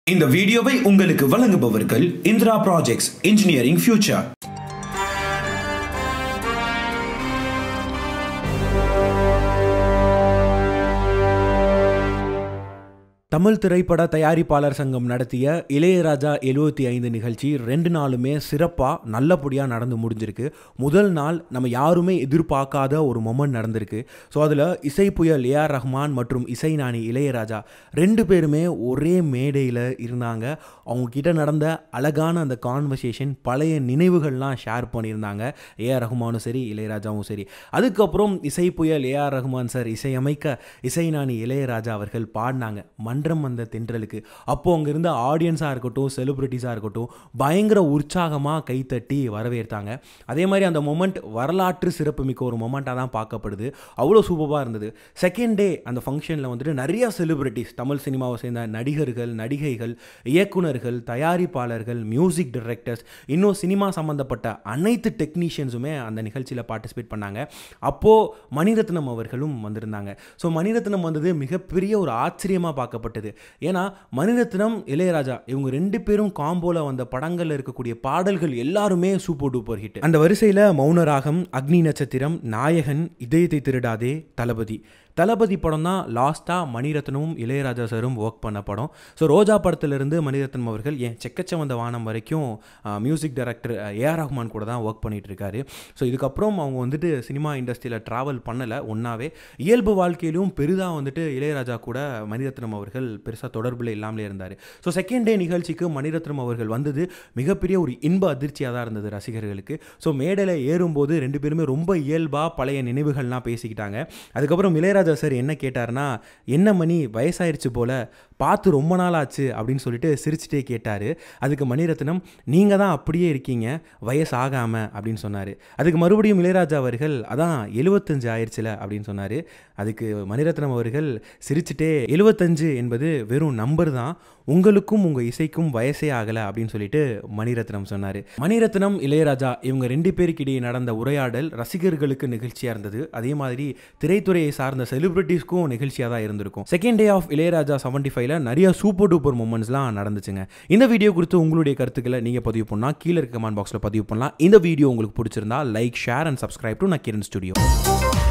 இந்த வீடியோவை உங்களுக்கு வழங்குபவர்கள் Indira projects engineering future Tamil திரைப்பட தயாரிப்பாளர் சங்கம் நடத்திய இளையராஜா எழுபத்தி ஐந்து நிகழ்ச்சி ரெண்டு நாளுமே சிறப்பாக நல்லபடியாக நடந்து முடிஞ்சிருக்கு முதல் நாள் நம்ம யாருமே எதிர்பார்க்காத ஒரு மொமெண்ட் நடந்திருக்கு ஸோ அதில் இசை புயல் ஏஆர் ரஹ்மான் மற்றும் இசை நாணி இளையராஜா ரெண்டு பேருமே ஒரே மேடையில் இருந்தாங்க அவங்க கிட்ட நடந்த அழகான அந்த கான்வர்சேஷன் பழைய நினைவுகள்லாம் ஷேர் பண்ணியிருந்தாங்க ஏஆர் ரஹ்மானும் சரி இளையராஜாவும் சரி அதுக்கப்புறம் இசை புயல் ஏஆர் ரஹ்மான் சார் இசையமைக்க இசை நாணி இளையராஜா அவர்கள் பாடினாங்க மன்றம் வந்த தென்றலுக்கு அப்போது அங்கே இருந்த ஆடியன்ஸாக இருக்கட்டும் செலிப்ரிட்டிஸாக இருக்கட்டும் பயங்கர உற்சாகமாக கைத்தட்டி வரவேற்றாங்க அதே மாதிரி அந்த மொமெண்ட் வரலாற்று சிறப்புமிக்க ஒரு மொமெண்ட்டாக தான் பார்க்கப்படுது அவ்வளோ சூப்பராக இருந்தது செகண்ட் டே அந்த ஃபங்க்ஷனில் வந்துட்டு நிறைய செலிப்ரிட்டிஸ் தமிழ் சினிமாவை சேர்ந்த நடிகர்கள் நடிகைகள் இயக்குனர்கள் தயாரிப்பாளர்கள் மியூசிக் டைரக்டர்ஸ் இன்னும் சினிமா சம்மந்தப்பட்ட அனைத்து டெக்னீஷியன்ஸுமே அந்த நிகழ்ச்சியில் பார்ட்டிசிபேட் பண்ணாங்க அப்போது மணிரத்னம் அவர்களும் வந்திருந்தாங்க ஸோ மணிரத்னம் வந்தது மிகப்பெரிய ஒரு ஆச்சரியமாக பார்க்கப்பட்டது ஏன்னா மணிரத்னம் இளையராஜா இவங்க ரெண்டு பேரும் காம்போல வந்த படங்களில் இருக்கக்கூடிய பாடல்கள் எல்லாருமே சூப்பர் டூப்பர் ஹிட் அந்த வரிசையில் மௌனராகம் அக்னி நட்சத்திரம் நாயகன் இதயத்தை திருடாதே தளபதி தளபதி படம் தான் லாஸ்ட்டாக மணிரத்னமும் இளையராஜா சாரும் ஒர்க் பண்ண படம் ஸோ ரோஜா படத்துலேருந்து மணிரத்னம் அவர்கள் என் செக்கச்சவந்த வானம் வரைக்கும் மியூசிக் டைரக்டர் ஏஆர் ரஹ்மான் கூட தான் ஒர்க் பண்ணிட்டு இருக்காரு ஸோ இதுக்கப்புறம் அவங்க வந்துட்டு சினிமா இண்டஸ்ட்ரியில் ட்ராவல் பண்ணலை ஒன்றாவே இயல்பு வாழ்க்கையிலும் பெரிதாக வந்துட்டு இளையராஜா கூட மணிரத்னம் அவர்கள் பெருசாக தொடர்பில் இல்லாமலே இருந்தார் ஸோ செகண்ட் டே நிகழ்ச்சிக்கு மணிரத்னம் அவர்கள் வந்தது மிகப்பெரிய ஒரு இன்ப அதிர்ச்சியாக தான் இருந்தது ரசிகர்களுக்கு ஸோ மேடையில் ஏறும்போது ரெண்டு பேருமே ரொம்ப இயல்பாக பழைய நினைவுகள்லாம் பேசிக்கிட்டாங்க அதுக்கப்புறம் இளையராஜா சார் என்ன கேட்டார்னா என்ன மணி வயசாயிருச்சு போல பார்த்து ரொம்ப நாள் ஆச்சு அப்படின்னு சொல்லிட்டு சிரிச்சுட்டே கேட்டார் அதுக்கு மணிரத்னம் நீங்கள் தான் அப்படியே இருக்கீங்க வயசு ஆகாமல் அப்படின்னு சொன்னார் அதுக்கு மறுபடியும் இளையராஜா அவர்கள் அதான் எழுபத்தஞ்சு ஆயிடுச்சுல அப்படின்னு சொன்னார் அதுக்கு மணிரத்னம் அவர்கள் சிரிச்சுட்டே எழுபத்தஞ்சு என்பது வெறும் நம்பர் தான் உங்களுக்கும் உங்கள் இசைக்கும் வயசே ஆகலை அப்படின்னு சொல்லிட்டு மணிரத்னம் சொன்னார் மணிரத்னம் இளையராஜா இவங்க ரெண்டு பேருக்கிடையே நடந்த உரையாடல் ரசிகர்களுக்கு நிகழ்ச்சியாக இருந்தது அதே மாதிரி திரைத்துறையை சார்ந்த செலிபிரிட்டிஸ்க்கும் நிகழ்ச்சியாக தான் இருந்திருக்கும் second day of Ilaiyaraaja seventy ஃபைவ்ல நிறைய சூப்பர் டூப்பர் மூமெண்ட்ஸ்லாம் நடந்துச்சுங்க இந்த வீடியோ குறித்து உங்களுடைய கருத்துக்களை நீங்கள் பதிவு பண்ணால் கீழே இருக்க கமெண்ட் பாக்ஸில் பதிவு பண்ணலாம் இந்த வீடியோ உங்களுக்கு பிடிச்சிருந்தா like share and subscribe to Nakkheeran studio